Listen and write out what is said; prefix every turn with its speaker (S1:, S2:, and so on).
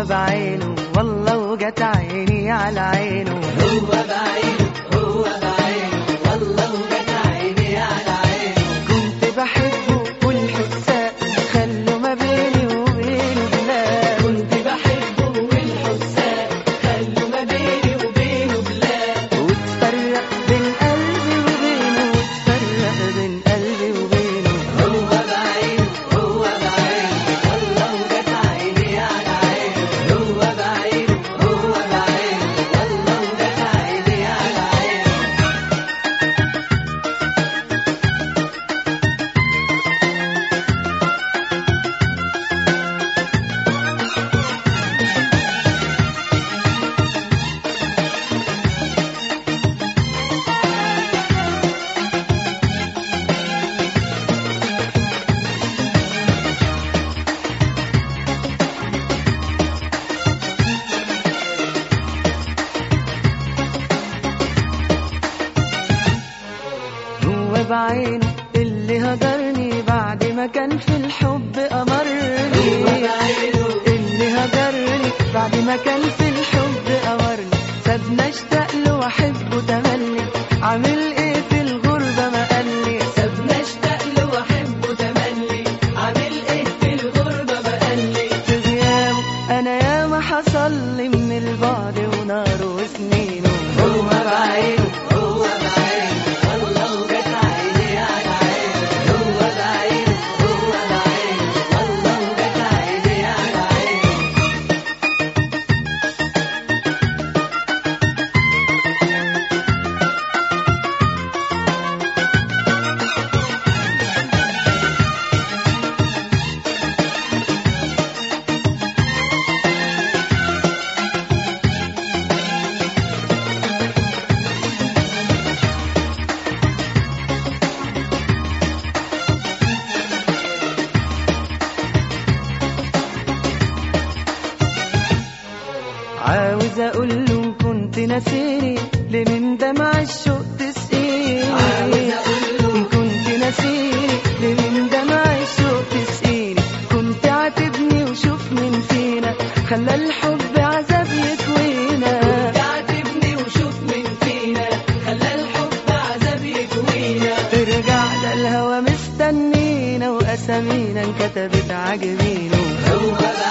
S1: هو بعينه والله وجت عيني على عينه
S2: هو بعينه هو بعينه والله وجت عيني على عينه
S1: كنت بحبه والحساء خلوا ما بيني وبينه بلاد
S2: كنت بحبه والحساء خلوا ما بيني وبينه بلاد
S1: وتفرق بين قلبي وبينه وتفرق بين قلبي وبينه
S2: هو بعينه هو بعينه والله وجت عيني على عينه هو بعينه هو بعينه والله وجت عيني على عينه
S1: هو بعينه اللي هجرني بعد ما كان في الحب أمرني
S2: هو بعينه
S1: اللي هجرني بعد ما كان في الحب أمرني سابني اشتاق له واحبه تملي عامل ايه في الغربة ما قالي
S2: سابني اشتاق له واحبه تملي عامل ايه في الغربه بقلي
S1: في غيابه انا ياما حصل لي من البعد ونار وسنين
S2: هو بعينه هو بعينه والله وجت عيني على عينه هو بعينه هو بعينه والله وجت عيني على عينه
S1: عاوز اقول له إن كنت ناسيني ليه من دمع الشوق تسقيني
S2: عاوز أقول له
S1: إن كنت ناسيني ليه من دمع الشوق تسقيني كنت عاتبني وشوف مين فينا خلى الحب عذاب يكوينا
S2: تعاتبني وشوف مين فينا خلى الحب عذاب يكوينا
S1: ارجع ده الهوى مستنينا واسامينا انكتبت عجبينه
S2: هو بعينه